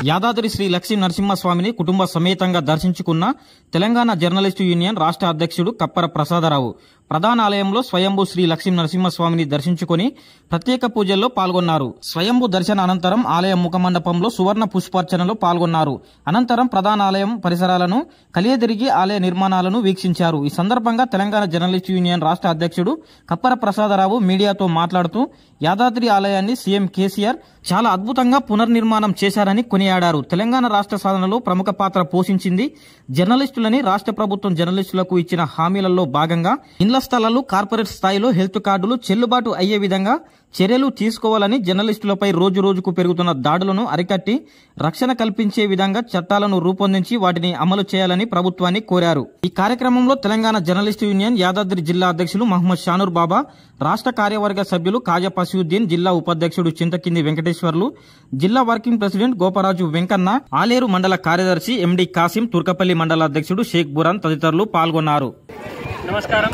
యాదాద్రి శ్రీ లక్ష్మీ నరసింహస్వామిని కుటుంబ సమేతంగా దర్శించుకున్న తెలంగాణ జర్నలిస్టు యూనియన్ రాష్ట్ర అధ్యక్షుడు కప్పర ప్రసాదరావు ప్రధాన ఆలయంలో స్వయంభూ శ్రీ లక్ష్మీ నరసింహస్వామిని దర్శించుకుని ప్రత్యేక పూజల్లో పాల్గొన్నారు స్వయంభూ దర్శన అనంతరం ఆలయ ముఖమండపంలో సువర్ణ పుష్పార్చనలో పాల్గొన్నారు అనంతరం ప్రధాన ఆలయం పరిసరాలను కలియదిరిగి ఆలయ నిర్మాణాలను వీక్షించారు ఈ సందర్భంగా తెలంగాణ జర్నలిస్టు యూనియన్ రాష్ట్ర అధ్యక్షుడు కప్పర ప్రసాదరావు మీడియాతో మాట్లాడుతూ యాదాద్రి ఆలయాన్ని సీఎం కేసీఆర్ చాలా అద్భుతంగా పునర్నిర్మాణం చేశారని కొనియాడారు తెలంగాణ రాష్ట్ర సాధనలో ప్రముఖ పాత్ర పోషించింది జర్నలిస్టులని రాష్ట్ర ప్రభుత్వం జర్నలిస్టులకు ఇచ్చిన హామీలలో భాగంగా ఇండ్ల స్థలాలు కార్పొరేట్ స్థాయిలో హెల్త్ కార్డులు చెల్లుబాటు అయ్యే విధంగా చర్యలు తీసుకోవాలని జర్నలిస్టులపై రోజు రోజుకు పెరుగుతున్న దాడులను అరికట్టి రక్షణ కల్పించే విధంగా చట్టాలను రూపొందించి వాటిని అమలు చేయాలని ప్రభుత్వాన్ని కోరారు ఈ కార్యక్రమంలో తెలంగాణ జర్నలిస్టు యూనియన్ యాదాద్రి జిల్లా అధ్యక్షులు మహమ్మద్ షానూర్ బాబా రాష్ట్ర కార్యవర్గ సభ్యులు కాజా పసియుద్దీన్ జిల్లా ఉపాధ్యక్షుడు చింతకింది వెంకటేశ్వర్లు జిల్లా వర్కింగ్ ప్రెసిడెంట్ గోపరాజు వెంకన్న ఆలేరు మండల కార్యదర్శి ఎండి కాసిం తుర్కపల్లి మండల అధ్యక్షుడు షేక్ బురాన్ తదితరులు పాల్గొన్నారు నమస్కారం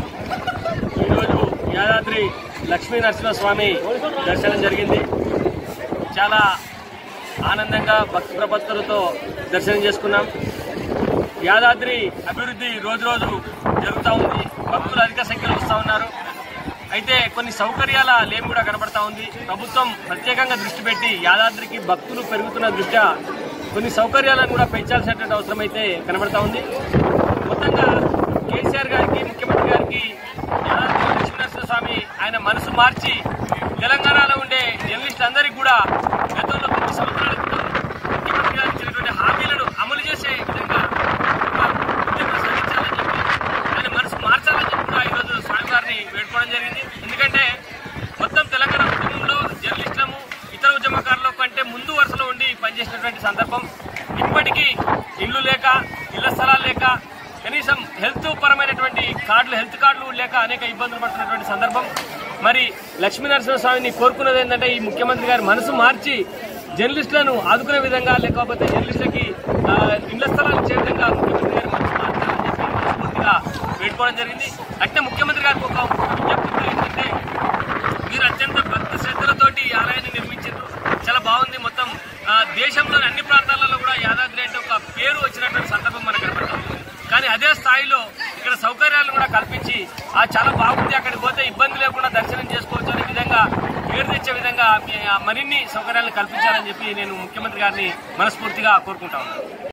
ఈరోజు యాదాద్రి లక్ష్మీ నరసింహస్వామి దర్శనం జరిగింది చాలా ఆనందంగా భక్తి ప్రపత్తులతో దర్శనం చేసుకున్నాం యాదాద్రి అభివృద్ధి రోజు రోజు జరుగుతూ ఉంది భక్తులు అధిక సంఖ్యలో వస్తూ ఉన్నారు అయితే కొన్ని సౌకర్యాల లేమి కూడా కనబడతా ఉంది ప్రభుత్వం ప్రత్యేకంగా దృష్టి పెట్టి యాదాద్రికి భక్తులు పెరుగుతున్న దృష్ట్యా కొన్ని సౌకర్యాలను కూడా పెంచాల్సినటువంటి అవసరం అయితే కనబడతా ఉంది మొత్తంగా కేసీఆర్ గారికి ముఖ్యమంత్రి గారికి యాదాద్రి లక్ష్మీనరసింహ స్వామి ఆయన మనసు మార్చి తెలంగాణలో ఉండే జర్నలిస్టులందరికీ కూడా గతంలో కొన్ని సంవత్సరాల క్రితం ముఖ్యమంత్రి గారు ఇచ్చినటువంటి హామీలను అమలు చేసే విధంగా ఒక ఉద్యమం సాగించాలని చెప్పి ఆయన మనసు మార్చాలని చెప్పి కూడా ఈరోజు స్వామి గారిని వేడుకోవడం జరిగింది ఎందుకంటే మొత్తం తెలంగాణ ఉద్యమంలో జర్నలిస్టులము ఇతర ఉద్యమకారుల కంటే ముందు వరుసలో ఉండి పనిచేసినటువంటి సందర్భం ఇప్పటికీ ఇల్లు లేక ఇళ్ల స్థలాలు లేక కనీసం హెల్త్ పరమైనటువంటి కార్డులు హెల్త్ కార్డులు లేక అనేక ఇబ్బందులు పడుతున్నటువంటి సందర్భం మరి లక్ష్మీ నరసింహస్వామిని కోరుకున్నది ఏంటంటే ఈ ముఖ్యమంత్రి గారి మనసు మార్చి జర్నలిస్టులను ఆదుకునే విధంగా లేకపోతే జర్నలిస్టులకి ఆ, ఇళ్ల స్థలాలు ఇచ్చే విధంగా ముఖ్యమంత్రి గారు మనసు మార్చాలని చెప్పి మనస్ఫూర్తిగా వేడుకోవడం జరిగింది అంటే ముఖ్యమంత్రి గారికి ఒక విజ్ఞప్తి ఏంటంటే మీరు అత్యంత భక్తి శ్రద్ధలతోటి ఈ ఆలయాన్ని నిర్మించారు చాలా బాగుంది మొత్తం ఆ, దేశంలోని అన్ని ప్రాంతాలలో కూడా యాదాద్రి అంటే ఒక పేరు వచ్చినటువంటి సందర్భం మనకు కనబడుతుంది కానీ అదే స్థాయిలో ఇక్కడ సౌకర్యాలను కూడా కల్పించి ఆ చాలా బాగుంది అక్కడికి పోతే ఇబ్బంది లేకుండా దర్శనం చేసుకోవచ్చు అనే విధంగా పేరు తెచ్చే విధంగా మీ- ఆ మరిన్ని సౌకర్యాలను కల్పించాలని చెప్పి నేను ముఖ్యమంత్రి గారిని మనస్ఫూర్తిగా కోరుకుంటా ఉన్నాను